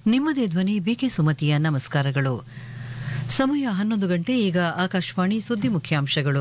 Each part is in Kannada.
ನಿಮ್ಮದೇ ಧ್ವನಿ ಬಿಕೆ ಸುಮತಿಯ ನಮಸ್ಕಾರಗಳು ಸಮಯ ಹನ್ನೊಂದು ಗಂಟೆ ಈಗ ಆಕಾಶವಾಣಿ ಸುದ್ದಿ ಮುಖ್ಯಾಂಶಗಳು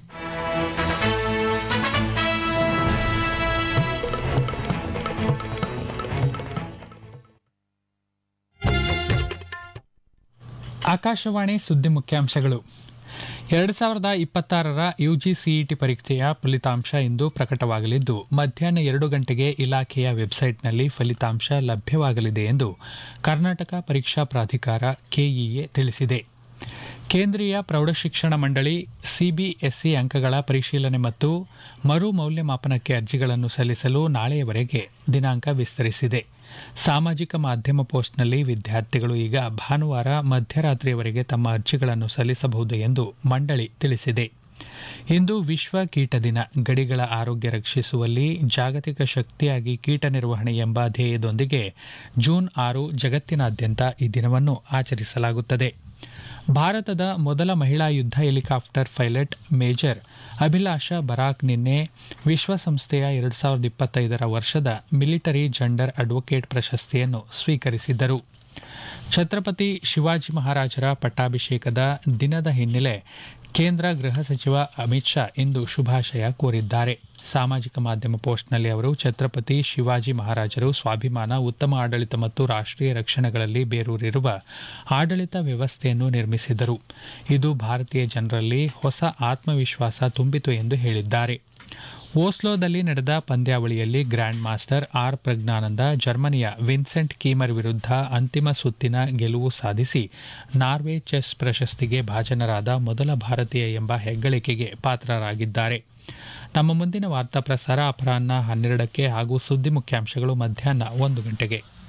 ಆಕಾಶವಾಣಿ ಸುದ್ದಿ ಮುಖ್ಯಾಂಶಗಳು ಎರಡು ಸಾವಿರದ ಇಪ್ಪತ್ತಾರರ ಯುಜಿ ಸಿಇಟಿ ಪರೀಕ್ಷೆಯ ಫಲಿತಾಂಶ ಇಂದು ಪ್ರಕಟವಾಗಲಿದ್ದು ಮಧ್ಯಾಹ್ನ ಎರಡು ಗಂಟೆಗೆ ಇಲಾಖೆಯ ವೆಬ್ಸೈಟ್ನಲ್ಲಿ ಫಲಿತಾಂಶ ಲಭ್ಯವಾಗಲಿದೆ ಎಂದು ಕರ್ನಾಟಕ ಪರೀಕ್ಷಾ ಪ್ರಾಧಿಕಾರ ಕೆಇಎ ತಿಳಿಸಿದೆ ಕೇಂದ್ರೀಯ ಪ್ರೌಢಶಿಕ್ಷಣ ಮಂಡಳಿ ಸಿಬಿಎಸ್ಇ ಅಂಕಗಳ ಪರಿಶೀಲನೆ ಮತ್ತು ಮರು ಮೌಲ್ಯಮಾಪನಕ್ಕೆ ಅರ್ಜಿಗಳನ್ನು ಸಲ್ಲಿಸಲು ನಾಳೆಯವರೆಗೆ ದಿನಾಂಕ ವಿಸ್ತರಿಸಿದೆ ಸಾಮಾಜಿಕ ಮಾಧ್ಯಮ ಪೋಸ್ಟ್ನಲ್ಲಿ ವಿದ್ಯಾರ್ಥಿಗಳು ಈಗ ಭಾನುವಾರ ಮಧ್ಯರಾತ್ರಿಯವರೆಗೆ ತಮ್ಮ ಅರ್ಜಿಗಳನ್ನು ಸಲ್ಲಿಸಬಹುದು ಎಂದು ಮಂಡಳಿ ತಿಳಿಸಿದೆ ಇಂದು ವಿಶ್ವ ಕೀಟ ದಿನ ಗಡಿಗಳ ಆರೋಗ್ಯ ರಕ್ಷಿಸುವಲ್ಲಿ ಜಾಗತಿಕ ಶಕ್ತಿಯಾಗಿ ಕೀಟ ನಿರ್ವಹಣೆ ಎಂಬ ಧ್ಯೇಯದೊಂದಿಗೆ ಜೂನ್ ಆರು ಜಗತ್ತಿನಾದ್ಯಂತ ಈ ದಿನವನ್ನು ಆಚರಿಸಲಾಗುತ್ತದೆ ಭಾರತದ ಮೊದಲ ಮಹಿಳಾ ಯುದ್ಧ helicopter pilot major Abhilasha Barak ನಿನ್ನೆ ವಿಶ್ವಸಂಸ್ಥೆಯ ಎರಡು ಸಾವಿರದ ಇಪ್ಪತ್ತೈದರ ವರ್ಷದ ಮಿಲಿಟರಿ ಜೆಂಡರ್ ಅಡ್ವೊಕೇಟ್ ಪ್ರಶಸ್ತಿಯನ್ನು ಸ್ವೀಕರಿಸಿದ್ದರು ಛತ್ರಪತಿ ಶಿವಾಜಿ ಮಹಾರಾಜರ ಪಟ್ಟಾಭಿಷೇಕದ ದಿನದ ಹಿನ್ನೆಲೆ ಕೇಂದ್ರ ಗೃಹ ಸಚಿವ ಅಮಿತ್ ಶಾ ಇಂದು ಶುಭಾಶಯ ಕೋರಿದ್ದಾರೆ ಸಾಮಾಜಿಕ ಮಾಧ್ಯಮ ಪೋಸ್ಟ್ನಲ್ಲಿ ಅವರು ಛತ್ರಪತಿ ಶಿವಾಜಿ ಮಹಾರಾಜರು ಸ್ವಾಭಿಮಾನ ಉತ್ತಮ ಆಡಳಿತ ಮತ್ತು ರಾಷ್ಟ್ರೀಯ ರಕ್ಷಣೆಗಳಲ್ಲಿ ಬೇರೂರಿರುವ ಆಡಳಿತ ವ್ಯವಸ್ಥೆಯನ್ನು ನಿರ್ಮಿಸಿದರು ಇದು ಭಾರತೀಯ ಜನರಲ್ಲಿ ಹೊಸ ಆತ್ಮವಿಶ್ವಾಸ ತುಂಬಿತು ಎಂದು ಹೇಳಿದ್ದಾರೆ ಓಸ್ಲೋದಲ್ಲಿ ನಡೆದ ಪಂದ್ಯಾವಳಿಯಲ್ಲಿ ಗ್ರ್ಯಾಂಡ್ ಮಾಸ್ಟರ್ ಆರ್ ಪ್ರಜ್ಞಾನಂದ ಜರ್ಮನಿಯ ವಿನ್ಸೆಂಟ್ ಕೀಮರ್ ವಿರುದ್ಧ ಅಂತಿಮ ಸುತ್ತಿನ ಗೆಲುವು ಸಾಧಿಸಿ ನಾರ್ವೆ ಚೆಸ್ ಪ್ರಶಸ್ತಿಗೆ ಭಾಜನರಾದ ಮೊದಲ ಭಾರತೀಯ ಎಂಬ ಹೆಗ್ಗಳಿಕೆಗೆ ಪಾತ್ರರಾಗಿದ್ದಾರೆ ನಮ್ಮ ಮುಂದಿನ ವಾರ್ತಾ ಪ್ರಸಾರ ಅಪರಾಹ್ನ ಹನ್ನೆರಡಕ್ಕೆ ಹಾಗೂ ಸುದ್ದಿ ಮುಖ್ಯಾಂಶಗಳು ಮಧ್ಯಾಹ್ನ ಒಂದು ಗಂಟೆಗೆ